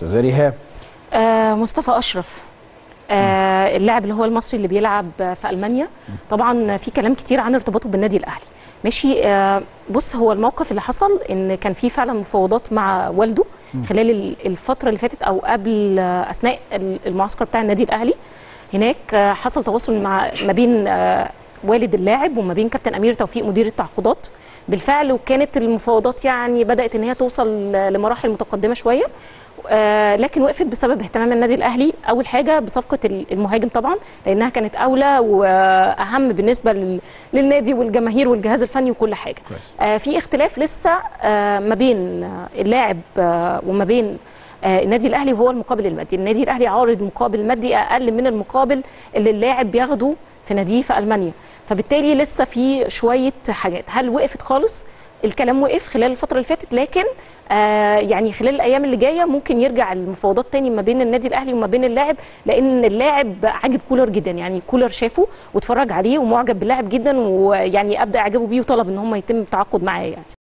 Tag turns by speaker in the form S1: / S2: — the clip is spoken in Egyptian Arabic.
S1: استاذه ريهام
S2: آه مصطفى اشرف آه اللاعب اللي هو المصري اللي بيلعب في المانيا طبعا في كلام كتير عن ارتباطه بالنادي الاهلي ماشي آه بص هو الموقف اللي حصل ان كان في فعلا مفاوضات مع والده خلال ال- الفتره اللي فاتت او قبل آه اثناء ال- المعسكر بتاع النادي الاهلي هناك آه حصل تواصل مع ما بين آه والد اللاعب وما بين كابتن امير توفيق مدير التعاقدات بالفعل وكانت المفاوضات يعني بدات ان هي توصل لمراحل متقدمه شويه آه لكن وقفت بسبب اهتمام النادي الاهلي اول حاجه بصفقه ال- المهاجم طبعا لانها كانت اولى واهم بالنسبه لل- للنادي والجماهير والجهاز الفني وكل حاجه
S1: كويس.
S2: آه في اختلاف لسه آه ما بين آه، اللاعب آه وما بين آه، النادي الاهلي وهو المقابل المادي النادي الاهلي عارض مقابل مادي اقل من المقابل اللي اللاعب بياخده في ناديه في المانيا فبالتالي لسه في شويه حاجات هل وقفت خالص الكلام وقف خلال الفتره اللي فاتت لكن آه يعني خلال الايام اللي جايه ممكن يرجع المفاوضات تاني ما بين النادي الاهلي وما بين اللاعب لان اللاعب عاجب كولر جدا يعني كولر شافه واتفرج عليه ومعجب باللاعب جدا ويعني ابدا اعجابه بيه وطلب ان هم يتم التعاقد معاه يعني